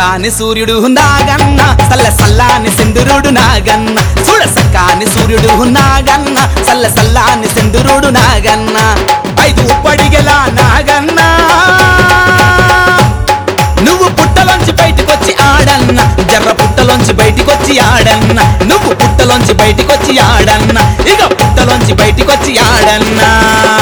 సక్కాని సూర్యుడు నాగన్న సల్ల సల్లాని సింధురుడు నాగన్న చూడ సక్కాని సూర్యుడు నాగన్న సల్ల సల్లాని సింధురుడు నాగన్న ఐదు పడిగల నాగన్న నువ్వు పుట్టలోంచి బయటికొచ్చి ఆడన్న జర్ర పుట్టలోంచి బయటికొచ్చి ఆడన్న నువ్వు పుట్టలోంచి బయటికొచ్చి ఆడన్న ఇక పుట్టలోంచి బయటికొచ్చి ఆడన్నా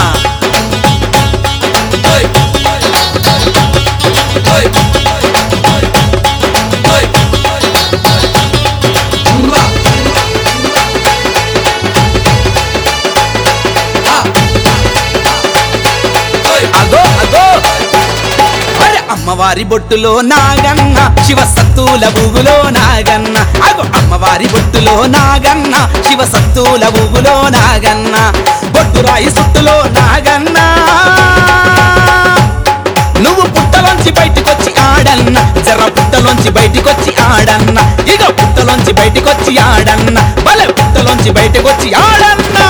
అగో అగో అరే అమ్మవారి బొట్టులో నాగన్న శివ సత్తుల ఊగులో నాగన్న అగో అమ్మవారి బొట్టులో నాగన్న శివ సత్తుల ఊగులో నాగన్న బొట్టు రాయి సుట్టులో నాగన్న నువ్వు పుట్టలోంచి బయటికొచ్చి ఆడన్న జర పుట్టలోంచి బయటికొచ్చి ఆడన్న ఇక పుట్టలోంచి బయటికొచ్చి ఆడన్న భలే పుట్టలోంచి బయటకొచ్చి ఆడన్నా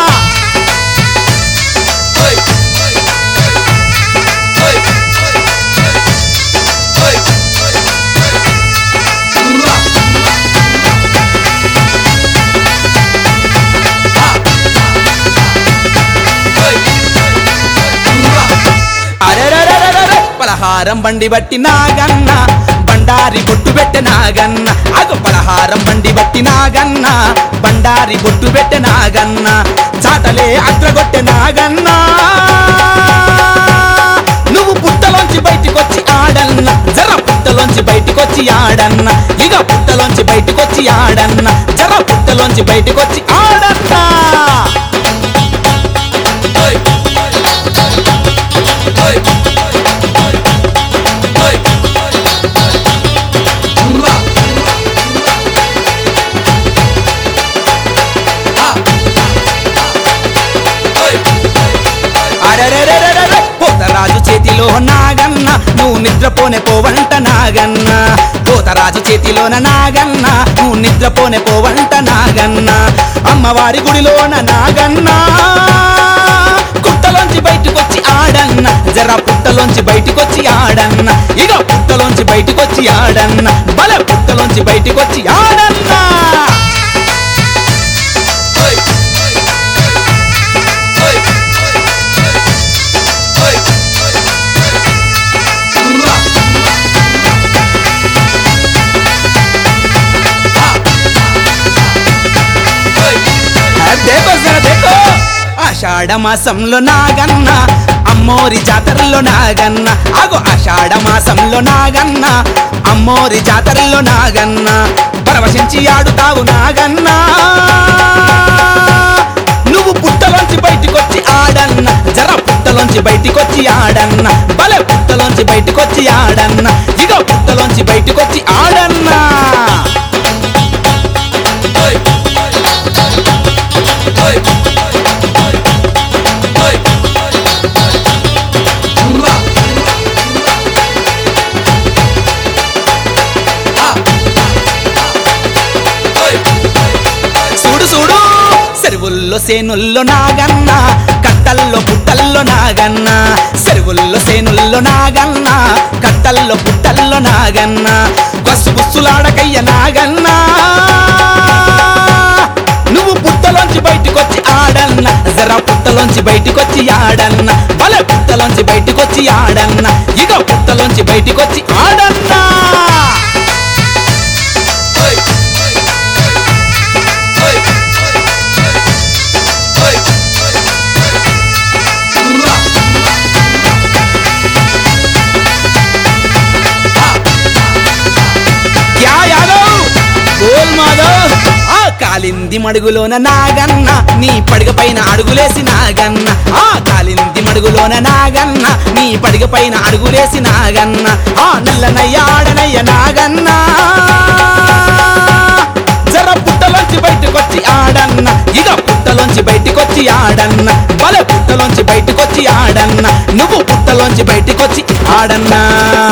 అరెరెరెరెరెరె, పలహారం బండి బట్టి నాగన్న బండారి బొట్టు పెట్టె నాగన్న అగు పలహారం బండి బట్టి నాగన్న బండారి బొట్టు పెట్టె నాగన్న చాటలే అగ్రగొట్టె నాగన్న నువ్వు పుట్టలోంచి బయటికొచ్చి ఆడన్న జర పుట్టలోంచి బయటికొచ్చి ఆడన్న ఇక పుట్టలోంచి బయటికొచ్చి ఆడన్న జర పుట్టలోంచి బయటికొచ్చి ఆడన్నా అరెరెరెరెరెరె, పోతరాజు చేతిలో నాగన్న నువ్వు నిద్రపోనే పోవంట నాగన్న పోతరాజు చేతిలోన నాగన్న నువ్వు నిద్రపోనే పోవంట నాగన్న అమ్మవారి గుడిలోన నాగన్న కుట్టలోంచి బయటకొచ్చి ఆడన్న జర పుట్టలోంచి బయటకొచ్చి ఆడన్న ఇక పుట్టలోంచి బయటకొచ్చి ఆడన్న బల పుట్టలోంచి బయటకొచ్చి ఆడన్నా దేకో జర దేకో ఆషాఢ మాసంలో నాగన్న అమ్మోరి జాతరలో నాగన్న ఆగో ఆషాఢ మాసంలో నాగన్న అమ్మోరి జాతరలో నాగన్న పరవశించి ఆడుతావు నాగన్న నువ్వు పుట్టలోంచి బయటికొచ్చి ఆడన్న జర పుట్టలోంచి బయటికొచ్చి ఆడన్న భలే పుట్టలోంచి బయటికొచ్చి ఆడన్న ఇగో పుట్టలోంచి బయటికొచ్చి ఆడన్నా చూడు చూడు చెరువుల్లో సేనుల్లో నాగన్న కట్టల్లో పుట్టల్లో నాగన్న చెరువుల్లో సేనుల్లో నాగన్న కట్టల్లో పుట్టల్లో నాగన్న బస్సు బుస్సులాడకయ్య నాగన్న నువ్వు పుట్టలోంచి బయటికొచ్చి ఆడన్న జర పుట్టలోంచి బయటికొచ్చి ఆడన్న భలే పుట్టలోంచి బయటికొచ్చి ఆడన్న ఇక పుట్టలోంచి బయటికొచ్చి ఆడన్నా క్యా యాదవ్ గోల్ మాధవ్ ఆ కాలింది మడుగులోన నాగన్న నీ పడగ పైన అడుగులేసి నాగన్న ఆ కాలింది మడుగులోన నాగన్న నీ పడగ పైన అడుగులేసి నాగన్న ఆ నల్లనయ్య ఆడనయ్య నాగన్న జర పుట్టలోంచి బయటకొచ్చి ఆడన్న ఇక పుట్టలోంచి బయటికొచ్చి ఆడన్న భలే పుట్టలోంచి బయటకొచ్చి ఆడన్న నువ్వు పుట్టలోంచి బయటికొచ్చి ఆడన్నా